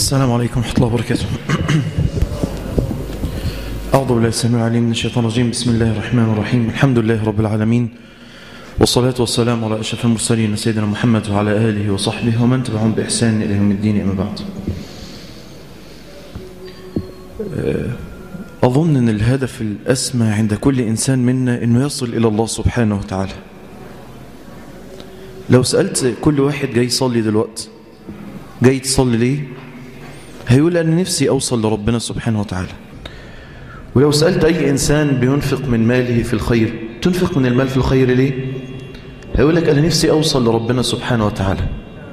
السلام عليكم ورحمة الله وبركاته أعوذ بالله السميع العليم من الشيطان الرجيم بسم الله الرحمن الرحيم الحمد لله رب العالمين والصلاة والسلام على أشرف المرسلين سيدنا محمد وعلى آله وصحبه ومن تبعهم بإحسان إلى يوم الدين أما بعد أظن أن الهدف الأسمى عند كل إنسان منا أنه يصل إلى الله سبحانه وتعالى لو سألت كل واحد جاي يصلي دلوقتي جاي تصلي ليه هيقول أنا نفسي أوصل لربنا سبحانه وتعالى ولو سألت أي إنسان بينفق من ماله في الخير تنفق من المال في الخير ليه هيقول لك أنا نفسي أوصل لربنا سبحانه وتعالى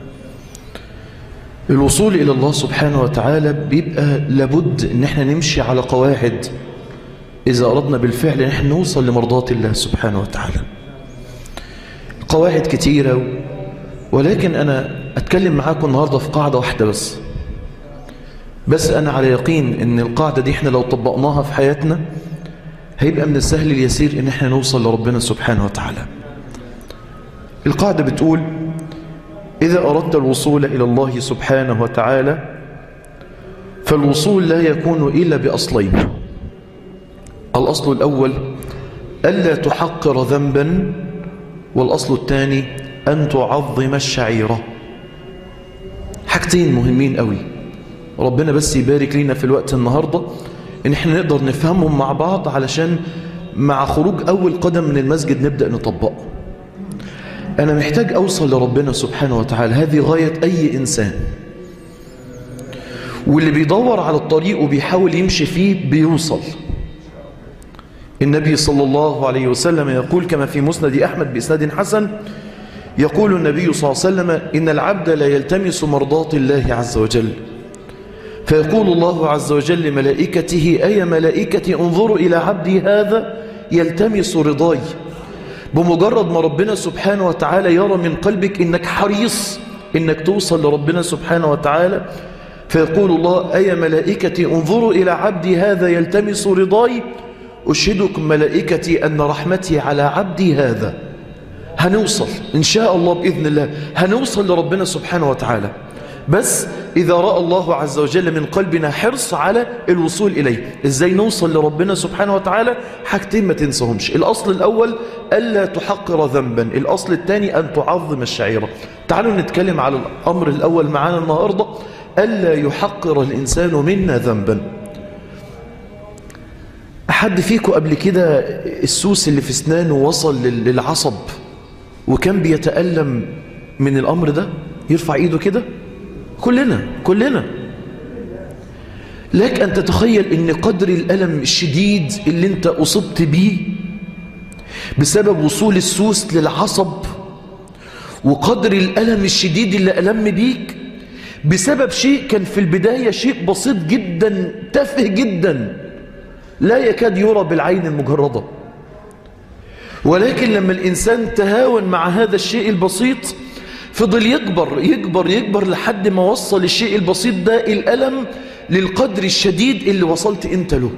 الوصول إلى الله سبحانه وتعالى بيبقى لابد أن احنا نمشي على قواعد إذا أردنا بالفعل أن احنا نوصل لمرضاة الله سبحانه وتعالى قواعد كتيرة ولكن أنا أتكلم معاكم النهاردة في قاعدة واحدة بس بس أنا على يقين أن القاعدة دي احنا لو طبقناها في حياتنا هيبقى من السهل اليسير أن احنا نوصل لربنا سبحانه وتعالى القاعدة بتقول إذا أردت الوصول إلى الله سبحانه وتعالى فالوصول لا يكون إلا بأصلين الأصل الأول ألا تحقر ذنبا والأصل الثاني أن تعظم الشعيرة حاجتين مهمين قوي ربنا بس يبارك لنا في الوقت النهاردة إن احنا نقدر نفهمهم مع بعض علشان مع خروج أول قدم من المسجد نبدأ نطبقه أنا محتاج أوصل لربنا سبحانه وتعالى هذه غاية أي إنسان واللي بيدور على الطريق وبيحاول يمشي فيه بيوصل النبي صلى الله عليه وسلم يقول كما في مسند أحمد بإسناد حسن يقول النبي صلى الله عليه وسلم إن العبد لا يلتمس مرضات الله عز وجل فيقول الله عز وجل لملائكته أي ملائكة انظروا إلى عبدي هذا يلتمس رضاي بمجرد ما ربنا سبحانه وتعالى يرى من قلبك إنك حريص إنك توصل لربنا سبحانه وتعالى فيقول الله أي ملائكة انظروا إلى عبدي هذا يلتمس رضاي أشهدكم ملائكتي أن رحمتي على عبدي هذا هنوصل إن شاء الله بإذن الله هنوصل لربنا سبحانه وتعالى بس إذا رأى الله عز وجل من قلبنا حرص على الوصول إليه إزاي نوصل لربنا سبحانه وتعالى حاجتين ما تنسهمش الأصل الأول ألا تحقر ذنبا الأصل الثاني أن تعظم الشعيرة تعالوا نتكلم على الأمر الأول معانا النهاردة ألا يحقر الإنسان منا ذنبا أحد فيكم قبل كده السوس اللي في اسنانه وصل للعصب وكان بيتألم من الأمر ده يرفع إيده كده كلنا كلنا لك أن تتخيل أن قدر الألم الشديد اللي أنت أصبت بيه بسبب وصول السوس للعصب وقدر الألم الشديد اللي ألم بيك بسبب شيء كان في البداية شيء بسيط جدا تافه جدا لا يكاد يرى بالعين المجردة ولكن لما الإنسان تهاون مع هذا الشيء البسيط فضل يكبر يكبر يكبر لحد ما وصل الشيء البسيط ده الألم للقدر الشديد اللي وصلت انت له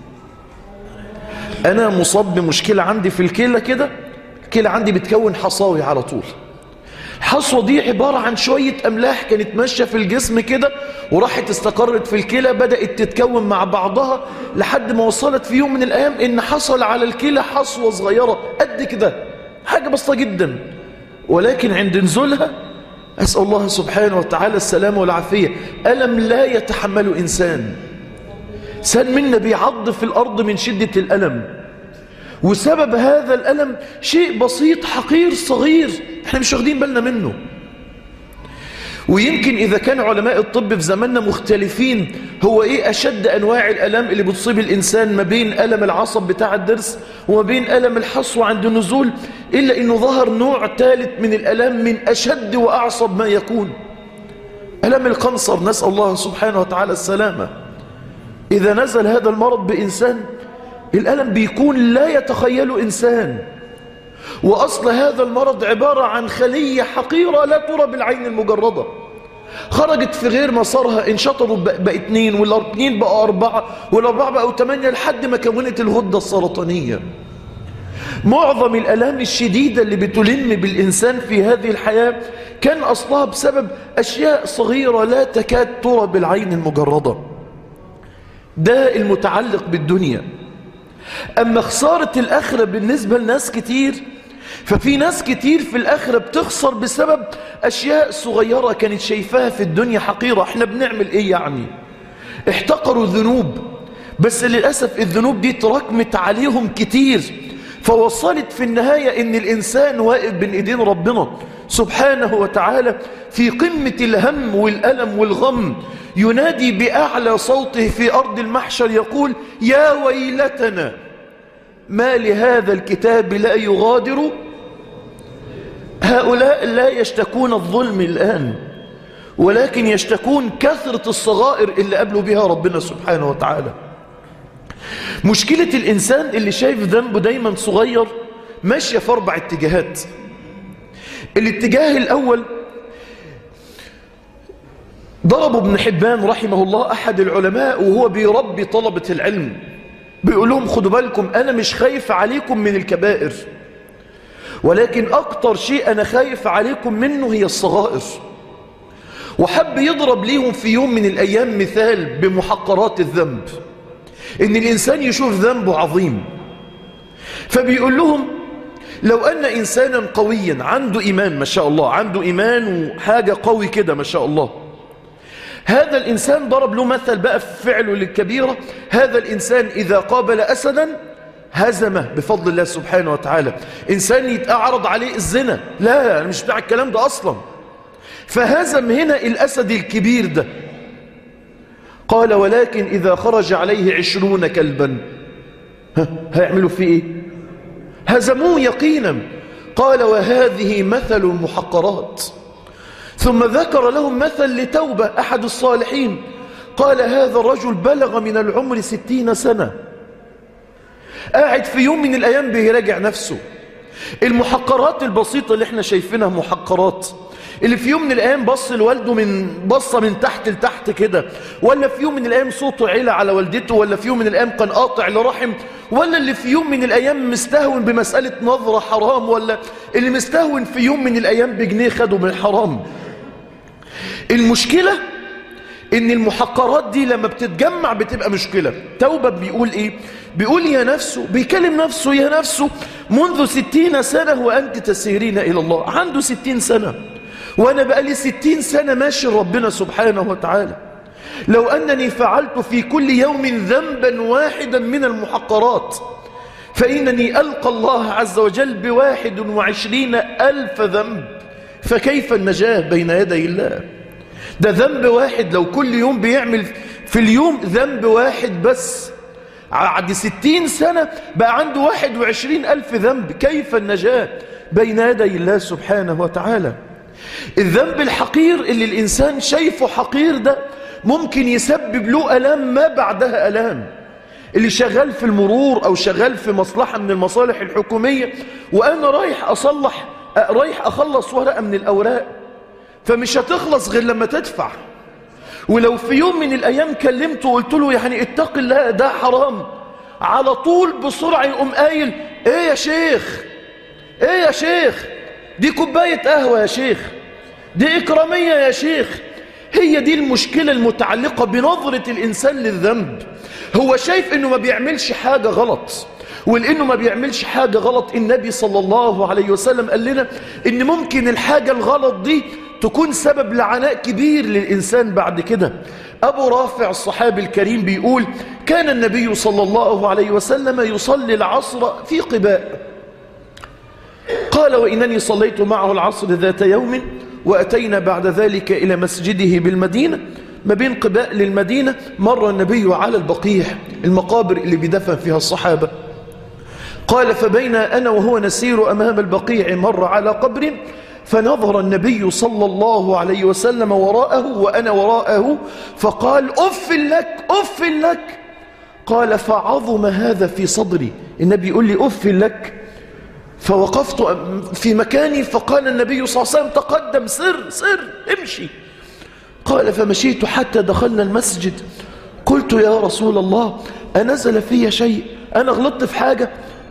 أنا مصاب بمشكلة عندي في الكلى كده الكلى عندي بتكون حصاوي على طول الحصوة دي عبارة عن شوية أملاح كانت ماشية في الجسم كده وراحت استقرت في الكلى بدأت تتكون مع بعضها لحد ما وصلت في يوم من الأيام إن حصل على الكلى حصوة صغيرة قد كده حاجة بسيطة جدا ولكن عند نزولها أسأل الله سبحانه وتعالى السلام والعافية ألم لا يتحمل إنسان سان منا بيعض في الأرض من شدة الألم وسبب هذا الألم شيء بسيط حقير صغير احنا مش واخدين بالنا منه ويمكن إذا كان علماء الطب في زماننا مختلفين هو إيه أشد أنواع الألم اللي بتصيب الإنسان ما بين ألم العصب بتاع الدرس وما بين ألم الحصوة عند النزول إلا أنه ظهر نوع ثالث من الألم من أشد وأعصب ما يكون ألم القنصر نسأل الله سبحانه وتعالى السلامة إذا نزل هذا المرض بإنسان الألم بيكون لا يتخيل إنسان وأصل هذا المرض عبارة عن خلية حقيرة لا ترى بالعين المجردة خرجت في غير مسارها انشطروا بقى اتنين والاتنين بقى أربعة والأربعة بقوا تمانية لحد ما كونت الغدة السرطانية معظم الألام الشديدة اللي بتلم بالإنسان في هذه الحياة كان أصلها بسبب أشياء صغيرة لا تكاد ترى بالعين المجردة ده المتعلق بالدنيا أما خسارة الآخرة بالنسبة لناس كتير ففي ناس كتير في الآخرة بتخسر بسبب أشياء صغيرة كانت شايفاها في الدنيا حقيرة احنا بنعمل ايه يعني احتقروا الذنوب بس للأسف الذنوب دي تراكمت عليهم كتير فوصلت في النهاية ان الإنسان واقف بين ايدين ربنا سبحانه وتعالى في قمة الهم والألم والغم ينادي بأعلى صوته في أرض المحشر يقول يا ويلتنا ما لهذا الكتاب لا يغادر هؤلاء لا يشتكون الظلم الآن ولكن يشتكون كثرة الصغائر اللي قبلوا بها ربنا سبحانه وتعالى مشكلة الإنسان اللي شايف ذنبه دايما صغير ماشية في أربع اتجاهات الاتجاه الأول ضرب ابن حبان رحمه الله أحد العلماء وهو بيربي طلبة العلم بيقول لهم خدوا بالكم أنا مش خايف عليكم من الكبائر ولكن أكتر شيء أنا خايف عليكم منه هي الصغائر وحب يضرب ليهم في يوم من الأيام مثال بمحقرات الذنب إن الإنسان يشوف ذنبه عظيم فبيقول لهم لو أن إنسانا قويا عنده إيمان ما شاء الله عنده إيمان وحاجة قوي كده ما شاء الله هذا الإنسان ضرب له مثل بقى في فعله للكبيرة هذا الإنسان إذا قابل أسدا هزمه بفضل الله سبحانه وتعالى إنسان يتعرض عليه الزنا لا أنا مش بتاع الكلام ده أصلا فهزم هنا الأسد الكبير ده قال ولكن إذا خرج عليه عشرون كلبا ها هيعملوا فيه إيه هزموه يقينا قال وهذه مثل المحقرات ثم ذكر لهم مثل لتوبة أحد الصالحين قال هذا الرجل بلغ من العمر ستين سنة قاعد في يوم من الأيام بيراجع نفسه المحقرات البسيطة اللي احنا شايفينها محقرات اللي في يوم من الأيام بص لوالده من بصة من تحت لتحت كده ولا في يوم من الأيام صوته عيلة على والدته ولا في يوم من الأيام كان قاطع لرحم ولا اللي في يوم من الأيام مستهون بمسألة نظرة حرام ولا اللي مستهون في يوم من الأيام بجنيه خده من الحرام المشكلة ان المحقرات دي لما بتتجمع بتبقى مشكلة توبة بيقول ايه بيقول يا نفسه بيكلم نفسه يا نفسه منذ ستين سنة وأنت تسيرين إلى الله عنده ستين سنة وأنا بقالي ستين سنة ماشي ربنا سبحانه وتعالى لو أنني فعلت في كل يوم ذنبا واحدا من المحقرات فإنني ألقى الله عز وجل بواحد وعشرين ألف ذنب فكيف النجاة بين يدي الله ده ذنب واحد لو كل يوم بيعمل في اليوم ذنب واحد بس بعد ستين سنة بقى عنده واحد وعشرين ألف ذنب كيف النجاة بين يدي الله سبحانه وتعالى الذنب الحقير اللي الإنسان شايفه حقير ده ممكن يسبب له ألام ما بعدها ألام اللي شغال في المرور أو شغال في مصلحة من المصالح الحكومية وأنا رايح أصلح رايح أخلص ورقة من الأوراق فمش هتخلص غير لما تدفع ولو في يوم من الأيام كلمته وقلت له يعني اتق الله ده حرام على طول بسرعة يقوم قايل ايه يا شيخ ايه يا شيخ دي كوباية قهوة يا شيخ دي إكرامية يا شيخ هي دي المشكلة المتعلقة بنظرة الإنسان للذنب هو شايف انه ما بيعملش حاجة غلط ولانه ما بيعملش حاجة غلط النبي صلى الله عليه وسلم قال لنا ان ممكن الحاجة الغلط دي تكون سبب لعناء كبير للإنسان بعد كده أبو رافع الصحابي الكريم بيقول كان النبي صلى الله عليه وسلم يصلي العصر في قباء قال وإنني صليت معه العصر ذات يوم وأتينا بعد ذلك إلى مسجده بالمدينة ما بين قباء للمدينة مر النبي على البقيع المقابر اللي بيدفن فيها الصحابة قال فبين أنا وهو نسير أمام البقيع مر على قبر فنظر النبي صلى الله عليه وسلم وراءه وأنا وراءه فقال أف لك أف لك قال فعظم هذا في صدري النبي يقول لي أف لك فوقفت في مكاني فقال النبي صلى الله عليه وسلم تقدم سر سر امشي قال فمشيت حتى دخلنا المسجد قلت يا رسول الله أنزل في شيء أنا غلطت في حاجة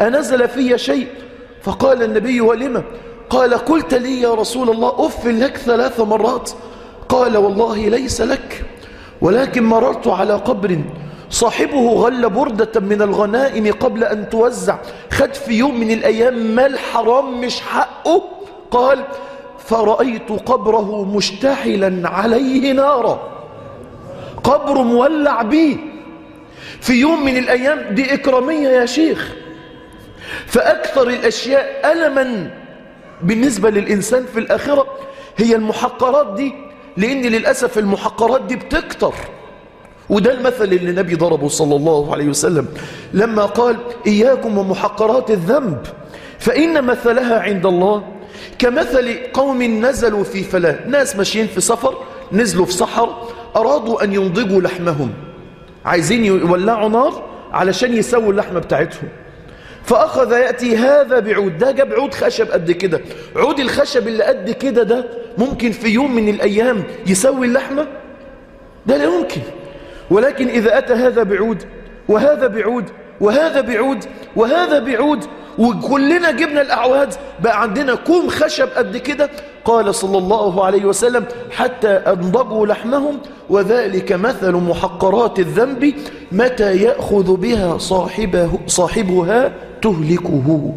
أنزل في شيء فقال النبي ولم قال قلت لي يا رسول الله أف لك ثلاث مرات قال والله ليس لك ولكن مررت على قبر صاحبه غل بردة من الغنائم قبل أن توزع خد في يوم من الأيام مال حرام مش حقه قال فرأيت قبره مشتحلا عليه نارا قبر مولع به في يوم من الأيام دي إكرامية يا شيخ فأكثر الأشياء ألما بالنسبة للإنسان في الآخرة هي المحقرات دي لأن للأسف المحقرات دي بتكتر وده المثل اللي النبي ضربه صلى الله عليه وسلم لما قال إياكم ومحقرات الذنب فإن مثلها عند الله كمثل قوم نزلوا في فلاة ناس ماشيين في سفر نزلوا في صحر أرادوا أن ينضجوا لحمهم عايزين يولعوا نار علشان يسووا اللحمة بتاعتهم فأخذ يأتي هذا بعود ده جاب عود خشب قد كده عود الخشب اللي قد كده ده ممكن في يوم من الأيام يسوي اللحمة ده لا يمكن ولكن إذا أتى هذا بعود وهذا بعود وهذا بعود وهذا بعود وكلنا جبنا الأعواد بقى عندنا كوم خشب قد كده قال صلى الله عليه وسلم حتى أنضبوا لحمهم وذلك مثل محقرات الذنب متى يأخذ بها صاحبه صاحبها تهلكه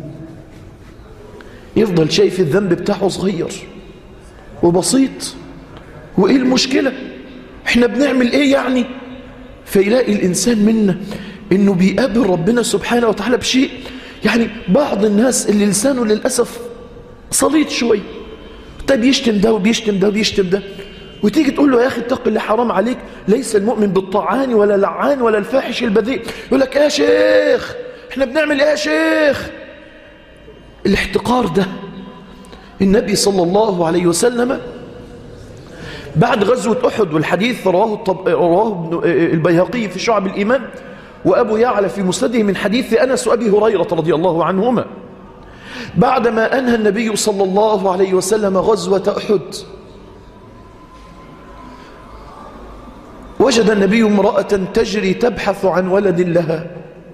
يفضل شايف الذنب بتاعه صغير وبسيط وإيه المشكلة احنا بنعمل ايه يعني فيلاقي الإنسان منا انه بيقابل ربنا سبحانه وتعالى بشيء يعني بعض الناس اللي لسانه للأسف صليط شوي طيب يشتم ده وبيشتم ده وبيشتم ده وتيجي تقول له يا أخي اتق الله حرام عليك ليس المؤمن بالطعان ولا لعان ولا الفاحش البذيء يقول لك يا شيخ احنا بنعمل ايه يا شيخ الاحتقار ده النبي صلى الله عليه وسلم بعد غزوة أحد والحديث رواه, الطب... رواه البيهقي في شعب الإيمان وأبو يعلى في مسنده من حديث أنس وأبي هريرة رضي الله عنهما بعدما أنهى النبي صلى الله عليه وسلم غزوة أحد وجد النبي امرأة تجري تبحث عن ولد لها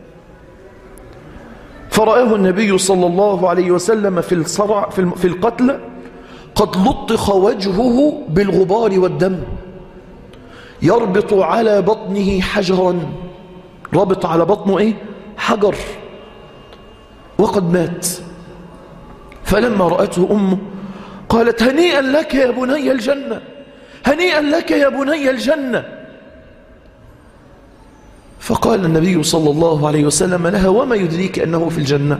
فرآه النبي صلى الله عليه وسلم في الصرع في القتل قد لطخ وجهه بالغبار والدم يربط على بطنه حجرا ربط على بطنه ايه حجر وقد مات فلما رأته أمه قالت هنيئا لك يا بني الجنة هنيئا لك يا بني الجنة فقال النبي صلى الله عليه وسلم لها وما يدريك أنه في الجنة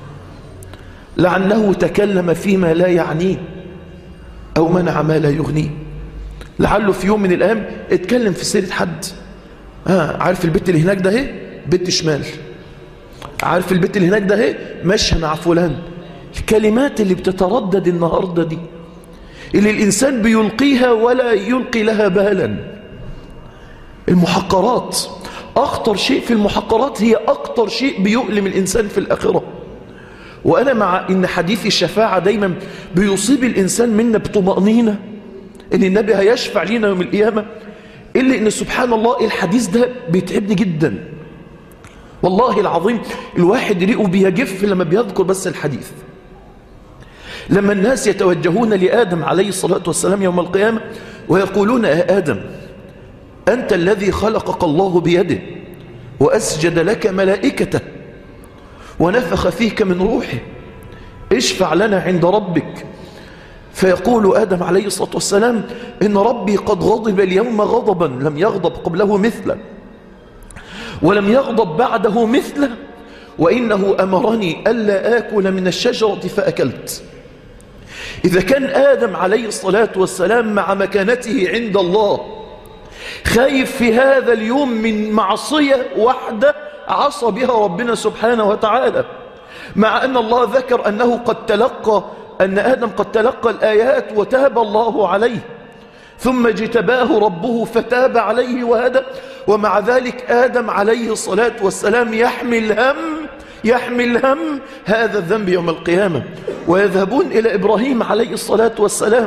لعله تكلم فيما لا يعنيه أو منع ما لا يغنيه لعله في يوم من الأيام اتكلم في سيرة حد آه عارف البيت اللي هناك ده اهي بيت شمال عارف البيت اللي هناك ده اهي ماشيه مع فلان الكلمات اللي بتتردد النهاردة دي اللي الإنسان بيلقيها ولا يلقي لها بالا المحقرات أخطر شيء في المحقرات هي أكتر شيء بيؤلم الإنسان في الآخرة وأنا مع إن حديث الشفاعة دايما بيصيب الإنسان منا بطمأنينة إن النبي هيشفع لنا يوم القيامة إلا إن سبحان الله الحديث ده بيتعبني جدا والله العظيم الواحد ريقه بيجف لما بيذكر بس الحديث لما الناس يتوجهون لآدم عليه الصلاة والسلام يوم القيامة ويقولون يا آدم أنت الذي خلقك الله بيده وأسجد لك ملائكته ونفخ فيك من روحه اشفع لنا عند ربك فيقول آدم عليه الصلاة والسلام إن ربي قد غضب اليوم غضبا لم يغضب قبله مثله ولم يغضب بعده مثله وإنه أمرني ألا آكل من الشجرة فأكلت إذا كان آدم عليه الصلاة والسلام مع مكانته عند الله خايف في هذا اليوم من معصية واحدة عصى بها ربنا سبحانه وتعالى مع أن الله ذكر أنه قد تلقى أن آدم قد تلقى الآيات وتاب الله عليه ثم اجتباه ربه فتاب عليه وهدى ومع ذلك آدم عليه الصلاة والسلام يحمل هم يحمل هم هذا الذنب يوم القيامة ويذهبون إلى إبراهيم عليه الصلاة والسلام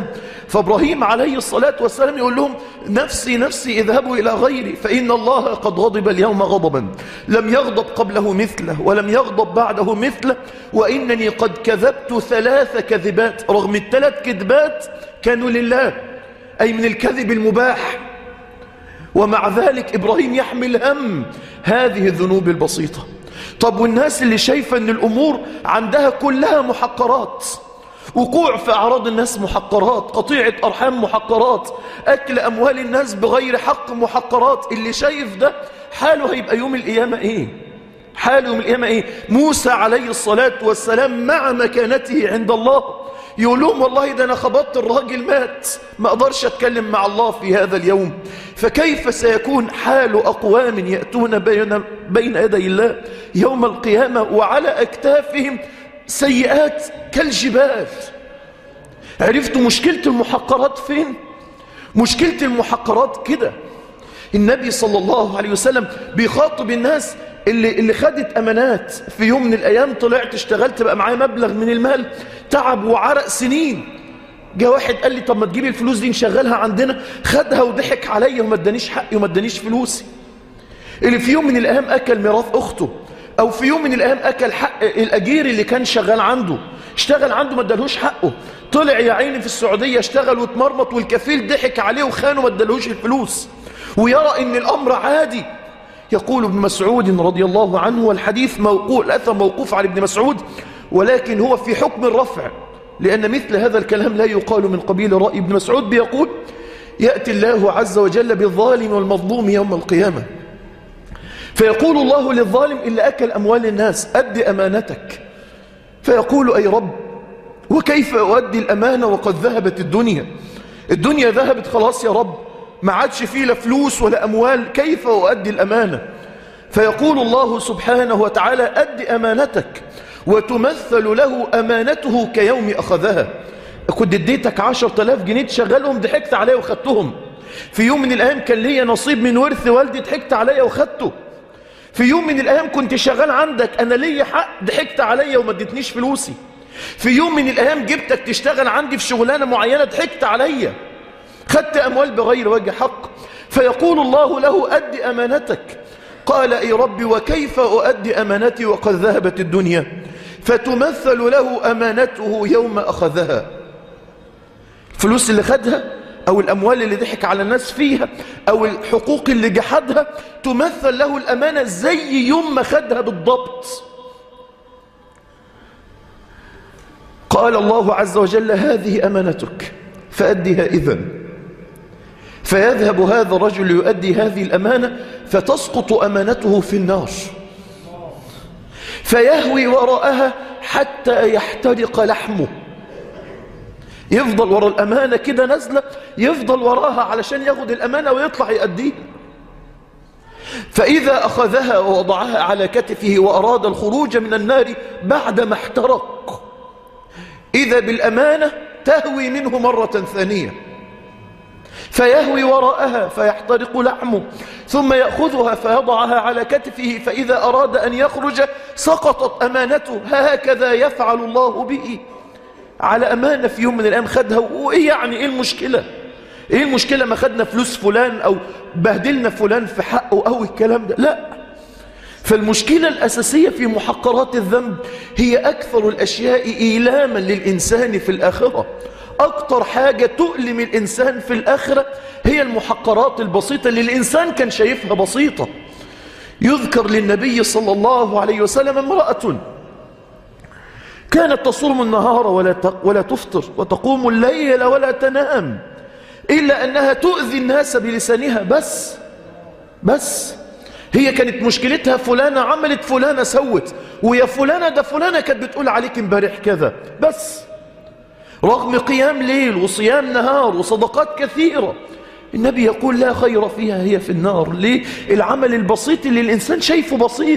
فإبراهيم عليه الصلاة والسلام يقول لهم نفسي نفسي اذهبوا إلى غيري فإن الله قد غضب اليوم غضبا لم يغضب قبله مثله ولم يغضب بعده مثله وإنني قد كذبت ثلاث كذبات رغم الثلاث كذبات كانوا لله أي من الكذب المباح ومع ذلك إبراهيم يحمل هم هذه الذنوب البسيطة طب والناس اللي شايفة أن الأمور عندها كلها محقرات وقوع في أعراض الناس محقرات قطيعة أرحام محقرات أكل أموال الناس بغير حق محقرات اللي شايف ده حاله هيبقى يوم القيامة إيه حاله يوم القيامة إيه موسى عليه الصلاة والسلام مع مكانته عند الله يقول لهم والله ده أنا خبطت الراجل مات ما أقدرش أتكلم مع الله في هذا اليوم فكيف سيكون حال أقوام يأتون بين, بين يدي الله يوم القيامة وعلى أكتافهم سيئات كالجبال عرفتوا مشكلة المحقرات فين مشكلة المحقرات كده النبي صلى الله عليه وسلم بيخاطب الناس اللي, اللي خدت أمانات في يوم من الأيام طلعت اشتغلت بقى معايا مبلغ من المال تعب وعرق سنين جاء واحد قال لي طب ما تجيب الفلوس دي نشغلها عندنا خدها وضحك عليا وما ادانيش حقي وما ادانيش فلوسي اللي في يوم من الأيام أكل ميراث أخته أو في يوم من الأيام أكل حق الأجير اللي كان شغال عنده اشتغل عنده ما ادالهوش حقه طلع يا عيني في السعودية اشتغل واتمرمط والكفيل ضحك عليه وخانه ما ادالهوش الفلوس ويرى ان الأمر عادي يقول ابن مسعود رضي الله عنه والحديث موقوف الأثر موقوف على ابن مسعود ولكن هو في حكم الرفع لأن مثل هذا الكلام لا يقال من قبيل رأي ابن مسعود بيقول يأتي الله عز وجل بالظالم والمظلوم يوم القيامة فيقول الله للظالم إلا أكل أموال الناس أد أمانتك فيقول أي رب وكيف أؤدي الأمانة وقد ذهبت الدنيا الدنيا ذهبت خلاص يا رب ما عادش فيه لا فلوس ولا أموال كيف أؤدي الأمانة فيقول الله سبحانه وتعالى أد أمانتك وتمثل له أمانته كيوم أخذها كنت اديتك عشر تلاف جنيه تشغلهم ضحكت عليا وخدتهم في يوم من الأيام كان ليا نصيب من ورث والدي ضحكت عليا وخدته في يوم من الأيام كنت شغال عندك أنا ليا حق ضحكت عليا وما اديتنيش فلوسي في يوم من الأيام جبتك تشتغل عندي في شغلانة معينة ضحكت عليا خدت أموال بغير وجه حق فيقول الله له أد أمانتك قال أي ربي وكيف أؤدي أمانتي وقد ذهبت الدنيا فتمثل له أمانته يوم أخذها الفلوس اللي خدها أو الأموال اللي ضحك على الناس فيها أو الحقوق اللي جحدها تمثل له الأمانة زي يوم ما خدها بالضبط قال الله عز وجل هذه أمانتك فأدها إذن فيذهب هذا الرجل يؤدي هذه الأمانة فتسقط أمانته في النار فيهوي وراءها حتى يحترق لحمه يفضل وراء الأمانة كده نزلة يفضل وراها علشان ياخد الأمانة ويطلع يأديها فإذا أخذها ووضعها على كتفه وأراد الخروج من النار بعدما احترق إذا بالأمانة تهوي منه مرة ثانية فيهوي وراءها فيحترق لحمه ثم يأخذها فيضعها على كتفه فإذا أراد أن يخرج سقطت أمانته هكذا يفعل الله به على أمانة في يوم من الأيام خدها وإيه يعني إيه المشكلة إيه المشكلة ما خدنا فلوس فلان أو بهدلنا فلان في حقه أو الكلام ده لا فالمشكلة الأساسية في محقرات الذنب هي أكثر الأشياء إيلاما للإنسان في الآخرة أكتر حاجة تؤلم الإنسان في الآخرة هي المحقرات البسيطة اللي الإنسان كان شايفها بسيطة يذكر للنبي صلى الله عليه وسلم امرأة كانت تصوم النهار ولا ولا تفطر وتقوم الليل ولا تنام إلا أنها تؤذي الناس بلسانها بس بس هي كانت مشكلتها فلانة عملت فلانة سوت ويا فلانة ده فلانة كانت بتقول عليك امبارح كذا بس رغم قيام ليل وصيام نهار وصدقات كثيرة النبي يقول لا خير فيها هي في النار ليه العمل البسيط اللي الإنسان شايفه بسيط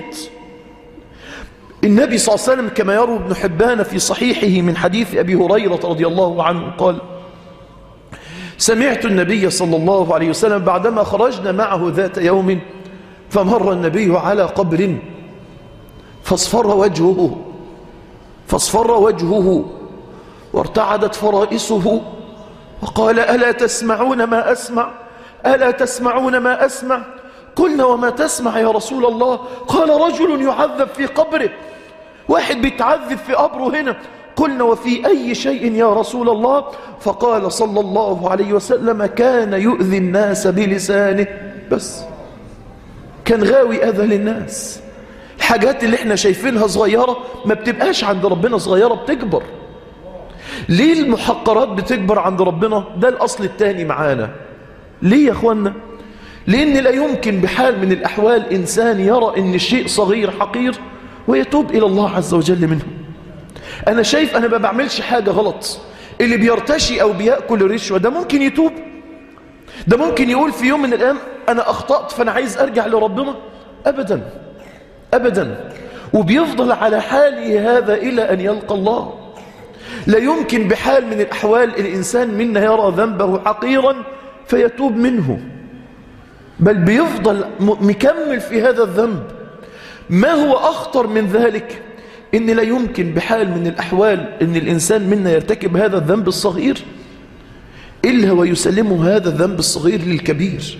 النبي صلى الله عليه وسلم كما يروي ابن حبان في صحيحه من حديث أبي هريرة رضي الله عنه قال سمعت النبي صلى الله عليه وسلم بعدما خرجنا معه ذات يوم فمر النبي على قبر فاصفر وجهه فاصفر وجهه وارتعدت فرائسه وقال ألا تسمعون ما أسمع ألا تسمعون ما أسمع قلنا وما تسمع يا رسول الله قال رجل يعذب في قبره واحد بيتعذب في قبره هنا قلنا وفي أي شيء يا رسول الله فقال صلى الله عليه وسلم كان يؤذي الناس بلسانه بس كان غاوي أذى للناس الحاجات اللي احنا شايفينها صغيرة ما بتبقاش عند ربنا صغيرة بتكبر ليه المحقرات بتكبر عند ربنا ده الأصل الثاني معانا ليه يا أخوانا لأن لا يمكن بحال من الأحوال إنسان يرى أن الشيء صغير حقير ويتوب إلى الله عز وجل منه أنا شايف أنا ما بعملش حاجة غلط اللي بيرتشي أو بيأكل الرشوة ده ممكن يتوب ده ممكن يقول في يوم من الأيام أنا أخطأت فأنا عايز أرجع لربنا أبدا أبدا وبيفضل على حاله هذا إلى أن يلقى الله لا يمكن بحال من الأحوال الإنسان منا يرى ذنبه حقيرا فيتوب منه بل بيفضل مكمل في هذا الذنب ما هو أخطر من ذلك إن لا يمكن بحال من الأحوال إن الإنسان منا يرتكب هذا الذنب الصغير إلا ويسلمه هذا الذنب الصغير للكبير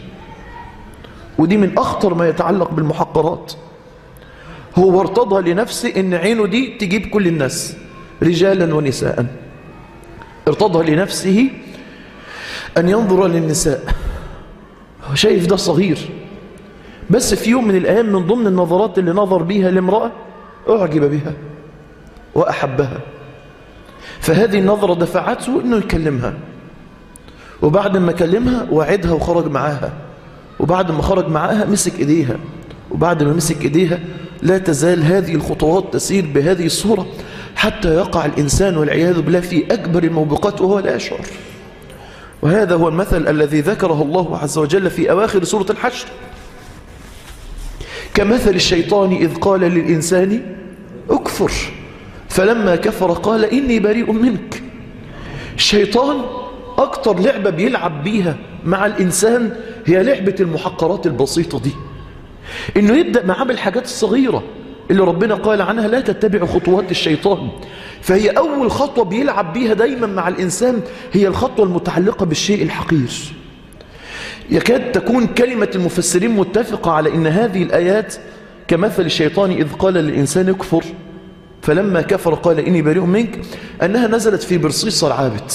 ودي من أخطر ما يتعلق بالمحقرات هو ارتضى لنفسه إن عينه دي تجيب كل الناس رجالا ونساء ارتضى لنفسه أن ينظر للنساء هو شايف ده صغير بس في يوم من الأيام من ضمن النظرات اللي نظر بيها لامرأة أعجب بها وأحبها فهذه النظرة دفعته أنه يكلمها وبعد ما كلمها وعدها وخرج معاها وبعد ما خرج معاها مسك إيديها وبعد ما مسك إيديها لا تزال هذه الخطوات تسير بهذه الصورة حتى يقع الإنسان والعياذ بالله في أكبر الموبقات وهو لا يشعر وهذا هو المثل الذي ذكره الله عز وجل في أواخر سورة الحشر كمثل الشيطان إذ قال للإنسان اكفر فلما كفر قال إني بريء منك الشيطان أكتر لعبة بيلعب بيها مع الإنسان هي لعبة المحقرات البسيطة دي إنه يبدأ معاه بالحاجات الصغيرة اللي ربنا قال عنها لا تتبع خطوات الشيطان فهي أول خطوة بيلعب بيها دايما مع الإنسان هي الخطوة المتعلقة بالشيء الحقير يكاد تكون كلمة المفسرين متفقة على أن هذه الآيات كمثل الشيطان إذ قال للإنسان اكفر فلما كفر قال إني بريء منك أنها نزلت في برصيصة العابد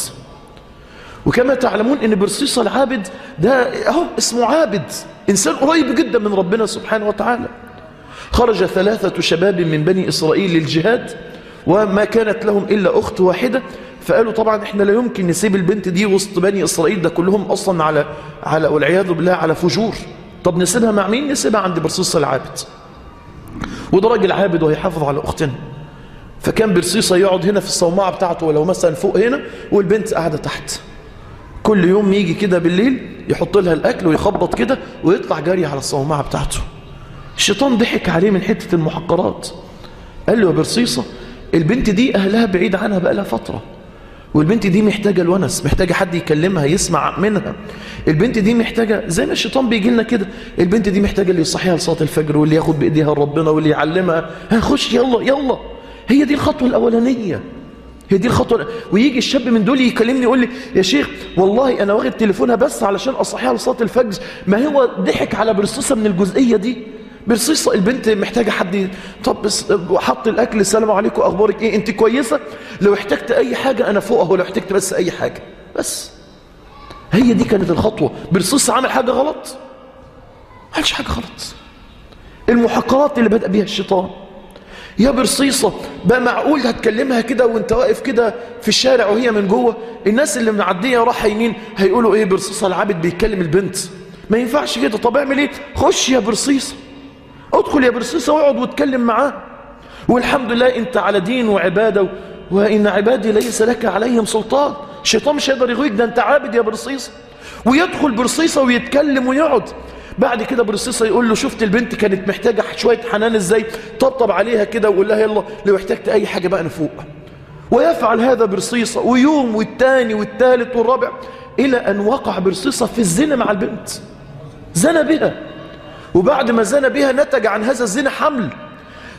وكما تعلمون أن برصيصة العابد ده أهو اسمه عابد إنسان قريب جدا من ربنا سبحانه وتعالى خرج ثلاثة شباب من بني إسرائيل للجهاد وما كانت لهم إلا أخت واحدة فقالوا طبعا احنا لا يمكن نسيب البنت دي وسط بني إسرائيل ده كلهم أصلا على على والعياذ بالله على فجور طب نسيبها مع مين نسيبها عند برصيصة العابد وده راجل عابد وهيحافظ على أختنا فكان برصيصة يقعد هنا في الصومعة بتاعته ولو مثلا فوق هنا والبنت قاعدة تحت كل يوم يجي كده بالليل يحط لها الأكل ويخبط كده ويطلع جاري على الصومعة بتاعته الشيطان ضحك عليه من حتة المحقرات قال له يا برصيصة البنت دي أهلها بعيد عنها بقى لها فترة والبنت دي محتاجة الونس محتاجة حد يكلمها يسمع منها البنت دي محتاجة زي ما الشيطان بيجي لنا كده البنت دي محتاجة اللي يصحيها لصلاة الفجر واللي ياخد بإيديها ربنا واللي يعلمها هنخش يلا يلا هي دي الخطوة الأولانية هي دي الخطوة ويجي الشاب من دول يكلمني يقول لي يا شيخ والله أنا واخد تليفونها بس علشان أصحيها لصلاة الفجر ما هو ضحك على برصيصة من الجزئية دي برصيصة البنت محتاجة حد طب بس حط الأكل السلام عليكم أخبارك إيه أنت كويسة لو احتجت أي حاجة أنا فوقها ولو احتجت بس أي حاجة بس هي دي كانت الخطوة برصيصة عمل حاجة غلط ما عملش حاجة غلط المحقرات اللي بدأ بيها الشيطان يا برصيصة بقى معقول هتكلمها كده وانت واقف كده في الشارع وهي من جوه الناس اللي معديه رايحه يمين هيقولوا ايه برصيصة العابد بيتكلم البنت ما ينفعش كده طب اعمل ايه خش يا برصيصة ادخل يا برصيصة واقعد واتكلم معاه والحمد لله انت على دين وعبادة وإن عبادي ليس لك عليهم سلطان الشيطان مش هيقدر يغويك ده انت عابد يا برصيصة ويدخل برصيصة ويتكلم ويقعد بعد كده برصيصة يقول له شفت البنت كانت محتاجة شوية حنان ازاي طبطب عليها كده ويقول لها يلا لو احتجت اي حاجة بقى نفوق ويفعل هذا برصيصة ويوم والتاني والتالت والرابع إلى أن وقع برصيصة في الزنا مع البنت زنى بها وبعد ما زنى بها نتج عن هذا الزنا حمل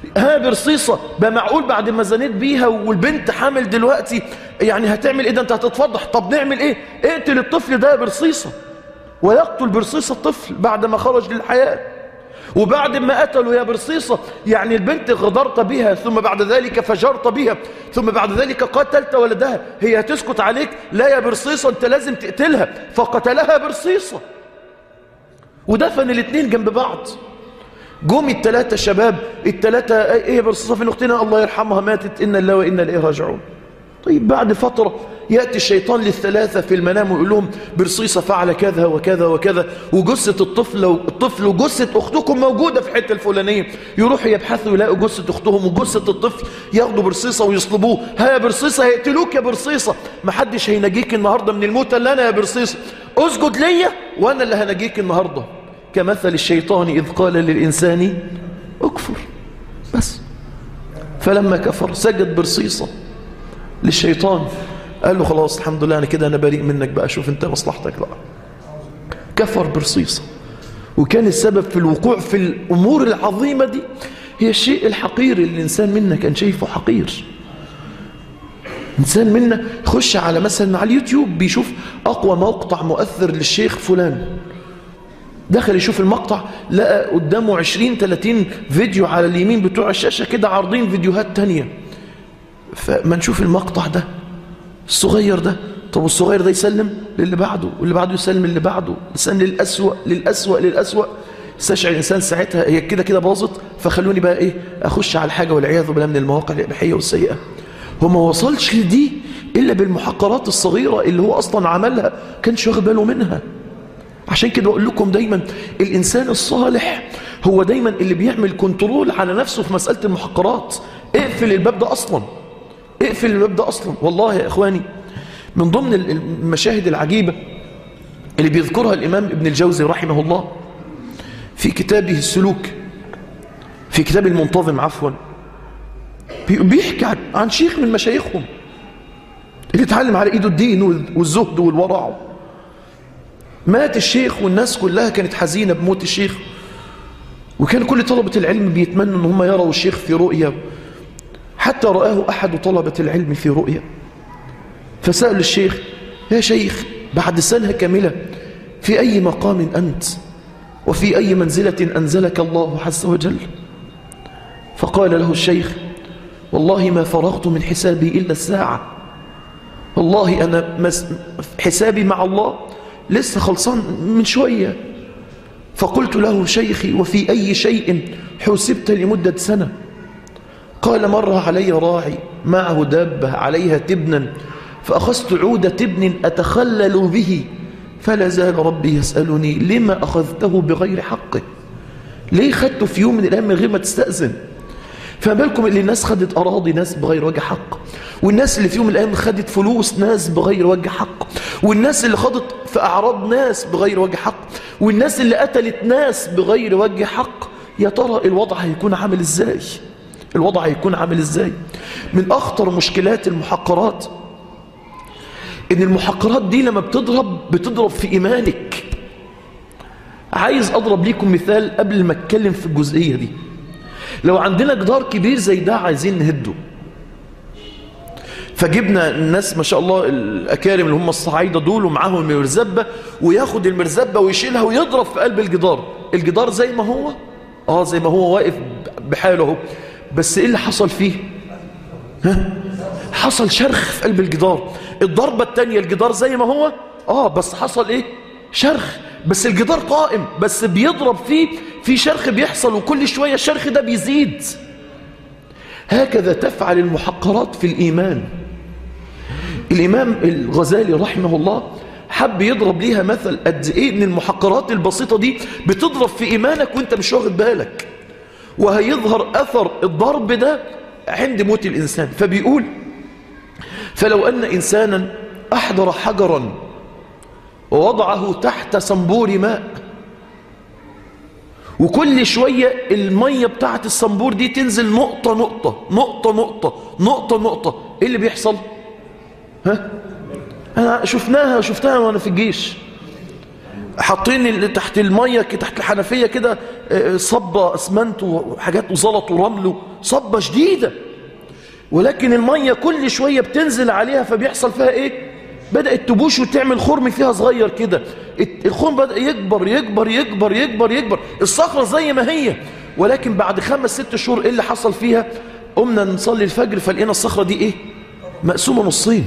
ها برصيصة بقى معقول بعد ما زنيت بيها والبنت حامل دلوقتي يعني هتعمل ايه ده انت هتتفضح طب نعمل ايه اقتل الطفل ده برصيصة ويقتل برصيصة الطفل بعد ما خرج للحياة وبعد ما قتلوا يا برصيصة يعني البنت غدرت بها ثم بعد ذلك فجرت بها ثم بعد ذلك قتلت ولدها هي هتسكت عليك لا يا برصيصة انت لازم تقتلها فقتلها برصيصة ودفن الاثنين جنب بعض جم الثلاثة شباب الثلاثة ايه يا برصيصة فين اختنا الله يرحمها ماتت إن الله وإنا إليه راجعون طيب بعد فترة يأتي الشيطان للثلاثة في المنام ويقول لهم برصيصة فعل كذا وكذا وكذا وجثة الطفل الطفل وجثة أختكم موجودة في الحتة الفلانية يروحوا يبحثوا يلاقوا جثة أختهم وجثة الطفل ياخدوا برصيصة ويصلبوه ها يا برصيصة هيقتلوك يا برصيصة ما حدش هينجيك النهاردة من الموت الا أنا يا برصيصة اسجد ليا وأنا اللي هنجيك النهاردة كمثل الشيطان إذ قال للإنسان اكفر بس فلما كفر سجد برصيصة للشيطان قال له خلاص الحمد لله أنا كده أنا بريء منك بقى شوف أنت مصلحتك بقى كفر برصيصة وكان السبب في الوقوع في الأمور العظيمة دي هي الشيء الحقير اللي الإنسان منا كان شايفه حقير إنسان منا يخش على مثلا على اليوتيوب بيشوف أقوى مقطع مؤثر للشيخ فلان دخل يشوف المقطع لقى قدامه 20 30 فيديو على اليمين بتوع الشاشة كده عارضين فيديوهات تانية فما نشوف المقطع ده الصغير ده طب والصغير ده يسلم للي بعده واللي بعده يسلم للي بعده يسلم للأسوأ للأسوأ للأسوأ يستشعر الإنسان ساعتها هي كده كده باظت فخلوني بقى إيه أخش على الحاجة والعياذ بالله من المواقع الإباحية والسيئة هو ما وصلش لدي إلا بالمحقرات الصغيرة اللي هو أصلا عملها كانش واخد باله منها عشان كده بقول لكم دايما الإنسان الصالح هو دايما اللي بيعمل كنترول على نفسه في مسألة المحقرات اقفل الباب ده أصلا اقفل الباب ده أصلا والله يا إخواني من ضمن المشاهد العجيبة اللي بيذكرها الإمام ابن الجوزي رحمه الله في كتابه السلوك في كتاب المنتظم عفوا بيحكي عن, عن شيخ من مشايخهم اللي اتعلم على ايده الدين والزهد والورع مات الشيخ والناس كلها كانت حزينة بموت الشيخ وكان كل طلبة العلم بيتمنوا ان هم يروا الشيخ في رؤية حتى رآه أحد طلبة العلم في رؤية فسأل الشيخ يا شيخ بعد سنة كاملة في أي مقام أنت وفي أي منزلة أنزلك الله عز وجل فقال له الشيخ والله ما فرغت من حسابي إلا الساعة والله أنا حسابي مع الله لسه خلصان من شوية فقلت له شيخي وفي أي شيء حسبت لمدة سنة قال مر علي راعي معه دابة عليها تبنا فأخذت عود تبن أتخلل به فلا زال ربي يسألني لما أخذته بغير حقه ليه خدته في يوم من الأيام من غير ما تستأذن فما بالكم اللي الناس خدت أراضي ناس بغير وجه حق والناس اللي في يوم من الأيام خدت فلوس ناس بغير وجه حق والناس اللي خدت في أعراض ناس بغير وجه حق والناس اللي قتلت ناس بغير وجه حق يا ترى الوضع هيكون عامل ازاي الوضع هيكون عامل ازاي من أخطر مشكلات المحقرات ان المحقرات دي لما بتضرب بتضرب في إيمانك عايز أضرب ليكم مثال قبل ما أتكلم في الجزئية دي لو عندنا جدار كبير زي ده عايزين نهده فجبنا الناس ما شاء الله الأكارم اللي هم الصعايدة دول ومعاهم المرزبة وياخد المرزبة ويشيلها ويضرب في قلب الجدار الجدار زي ما هو اه زي ما هو واقف بحاله اهو بس ايه اللي حصل فيه ها حصل شرخ في قلب الجدار الضربة التانية الجدار زي ما هو اه بس حصل ايه شرخ بس الجدار قائم بس بيضرب فيه في شرخ بيحصل وكل شوية الشرخ ده بيزيد هكذا تفعل المحقرات في الإيمان الإمام الغزالي رحمه الله حب يضرب ليها مثل قد إيه إن المحقرات البسيطة دي بتضرب في إيمانك وإنت مش واخد بالك وهيظهر أثر الضرب ده عند موت الإنسان فبيقول فلو أن إنسانا أحضر حجرا ووضعه تحت صنبور ماء وكل شوية المية بتاعت الصنبور دي تنزل نقطة نقطة نقطة نقطة نقطة نقطة ايه اللي بيحصل ها انا شفناها شفتها وانا في الجيش حاطين تحت المية تحت الحنفية كده صبة اسمنت وحاجات وزلط ورمل صبة شديدة ولكن المية كل شوية بتنزل عليها فبيحصل فيها ايه بدأت تبوش وتعمل خرم فيها صغير كده الخرم بدأ يكبر يكبر يكبر يكبر يكبر الصخرة زي ما هي ولكن بعد خمس ست شهور ايه اللي حصل فيها قمنا نصلي الفجر فلقينا الصخرة دي ايه مقسومة نصين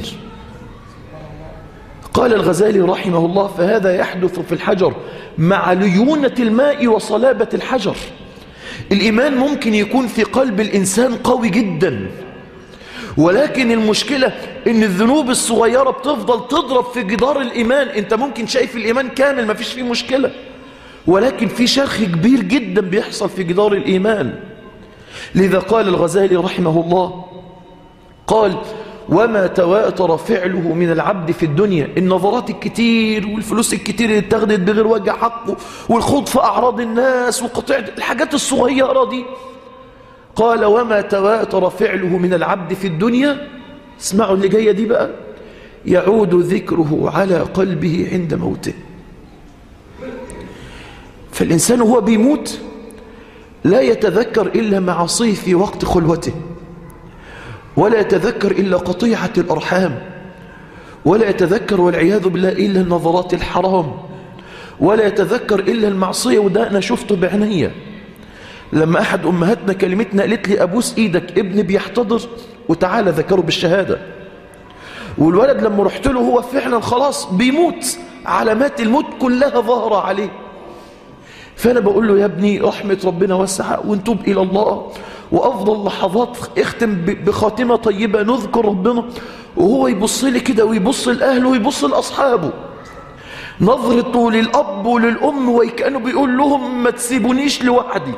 قال الغزالي رحمه الله فهذا يحدث في الحجر مع ليونة الماء وصلابة الحجر الإيمان ممكن يكون في قلب الإنسان قوي جدا ولكن المشكلة ان الذنوب الصغيرة بتفضل تضرب في جدار الإيمان انت ممكن شايف الإيمان كامل ما فيش فيه مشكلة ولكن في شرخ كبير جدا بيحصل في جدار الإيمان لذا قال الغزالي رحمه الله قال وما تواتر فعله من العبد في الدنيا النظرات الكتير والفلوس الكتير اللي اتخذت بغير وجه حقه والخوض في أعراض الناس وقطع الحاجات الصغيرة دي قال وما تواتر فعله من العبد في الدنيا اسمعوا اللي جاية دي بقى يعود ذكره على قلبه عند موته فالإنسان هو بيموت لا يتذكر إلا معاصيه في وقت خلوته ولا يتذكر إلا قطيعة الأرحام ولا يتذكر والعياذ بالله إلا النظرات الحرام ولا يتذكر إلا المعصية وده أنا شفته بعينيا لما أحد أمهاتنا كلمتنا قالت لي أبوس إيدك ابني بيحتضر وتعالى ذكره بالشهادة والولد لما رحت له هو فعلا خلاص بيموت علامات الموت كلها ظاهرة عليه فأنا بقول له يا ابني رحمة ربنا واسعة ونتوب إلى الله وأفضل لحظات اختم بخاتمة طيبة نذكر ربنا وهو يبص لي كده ويبص لأهله ويبص لأصحابه نظرته للأب وللأم وكأنه بيقول لهم ما تسيبونيش لوحدي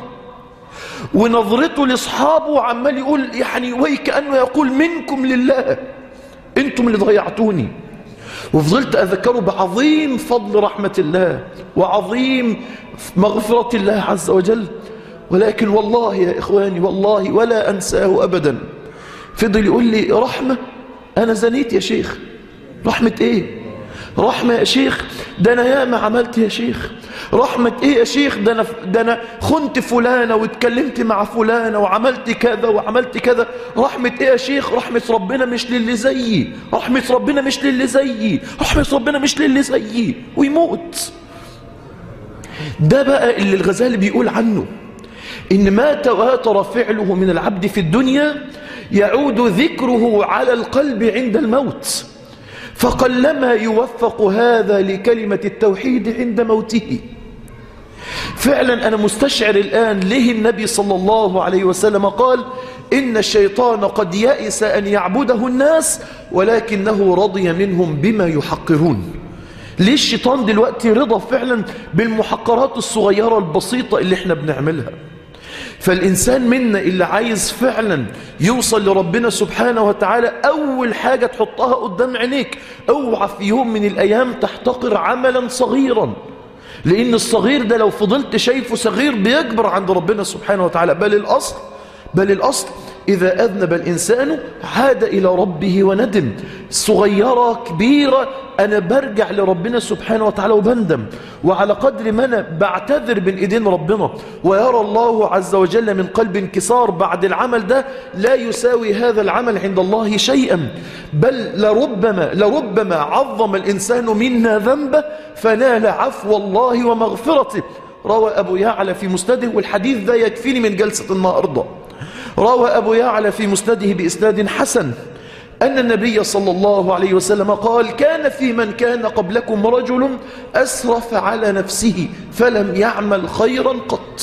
ونظرته لأصحابه عمال يقول يعني وكأنه يقول منكم لله انتم اللي ضيعتوني وفضلت أذكره بعظيم فضل رحمة الله وعظيم مغفرة الله عز وجل ولكن والله يا إخواني والله ولا أنساه أبدا فضل يقول لي رحمة أنا زنيت يا شيخ رحمة إيه رحمة يا شيخ ده أنا ياما عملت يا شيخ رحمة إيه يا شيخ ده أنا, ده أنا خنت فلانة واتكلمت مع فلانة وعملت كذا وعملت كذا رحمة إيه يا شيخ رحمة ربنا مش للي زيي رحمة ربنا مش للي زيي رحمة ربنا مش للي زيي ويموت ده بقى اللي الغزالي بيقول عنه إن ما تواتر فعله من العبد في الدنيا يعود ذكره على القلب عند الموت فقلما يوفق هذا لكلمة التوحيد عند موته فعلا أنا مستشعر الآن ليه النبي صلى الله عليه وسلم قال إن الشيطان قد يأس أن يعبده الناس ولكنه رضي منهم بما يحقرون ليه الشيطان دلوقتي رضى فعلا بالمحقرات الصغيرة البسيطة اللي احنا بنعملها فالإنسان منا اللي عايز فعلا يوصل لربنا سبحانه وتعالى أول حاجة تحطها قدام عينيك اوعى في يوم من الأيام تحتقر عملا صغيرا لأن الصغير ده لو فضلت شايفه صغير بيكبر عند ربنا سبحانه وتعالى بل الأصل بل الأصل إذا أذنب الإنسان عاد إلى ربه وندم صغيرة كبيرة أنا برجع لربنا سبحانه وتعالى وبندم وعلى قدر ما أنا بعتذر بين إيدين ربنا ويرى الله عز وجل من قلب انكسار بعد العمل ده لا يساوي هذا العمل عند الله شيئا بل لربما, لربما عظم الإنسان منا ذنبه فنال عفو الله ومغفرته روى أبو يعلى في مسنده والحديث ده يكفيني من جلسة النهارده روى أبو يعلى في مسنده بإسناد حسن أن النبي صلى الله عليه وسلم قال كان في من كان قبلكم رجل أسرف على نفسه فلم يعمل خيرا قط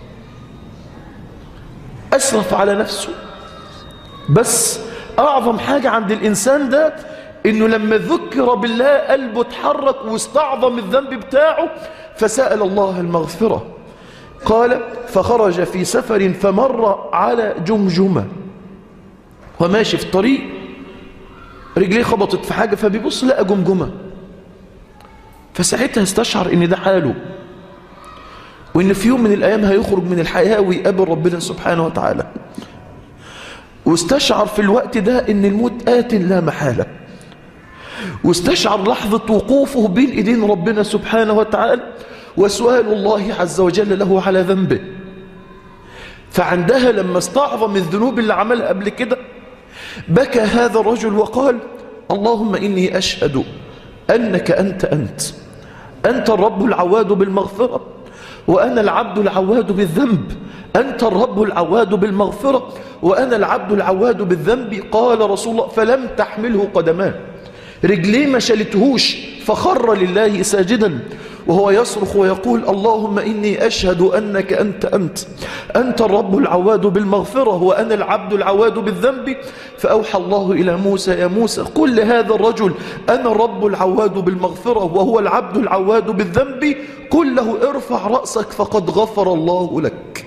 أسرف على نفسه بس أعظم حاجة عند الإنسان ده إنه لما ذكر بالله قلبه اتحرك واستعظم الذنب بتاعه فسأل الله المغفرة قال فخرج في سفر فمر على جمجمة وماشي في الطريق رجليه خبطت في حاجة فبيبص لقى جمجمة فساعتها استشعر ان ده حاله وان في يوم من الايام هيخرج من الحياة ويقابل ربنا سبحانه وتعالى واستشعر في الوقت ده ان الموت آت لا محالة واستشعر لحظة وقوفه بين إيدين ربنا سبحانه وتعالى وسؤال الله عز وجل له على ذنبه فعندها لما استعظم الذنوب اللي عملها قبل كده بكى هذا الرجل وقال اللهم إني أشهد أنك أنت أنت أنت الرب العواد بالمغفرة وأنا العبد العواد بالذنب أنت الرب العواد بالمغفرة وأنا العبد العواد بالذنب قال رسول الله فلم تحمله قدماه رجليه ما شلتهوش فخر لله ساجدا وهو يصرخ ويقول اللهم إني أشهد أنك أنت أنت أنت الرب العواد بالمغفرة وأنا العبد العواد بالذنب فأوحى الله إلى موسى يا موسى قل لهذا الرجل أنا الرب العواد بالمغفرة وهو العبد العواد بالذنب قل له ارفع رأسك فقد غفر الله لك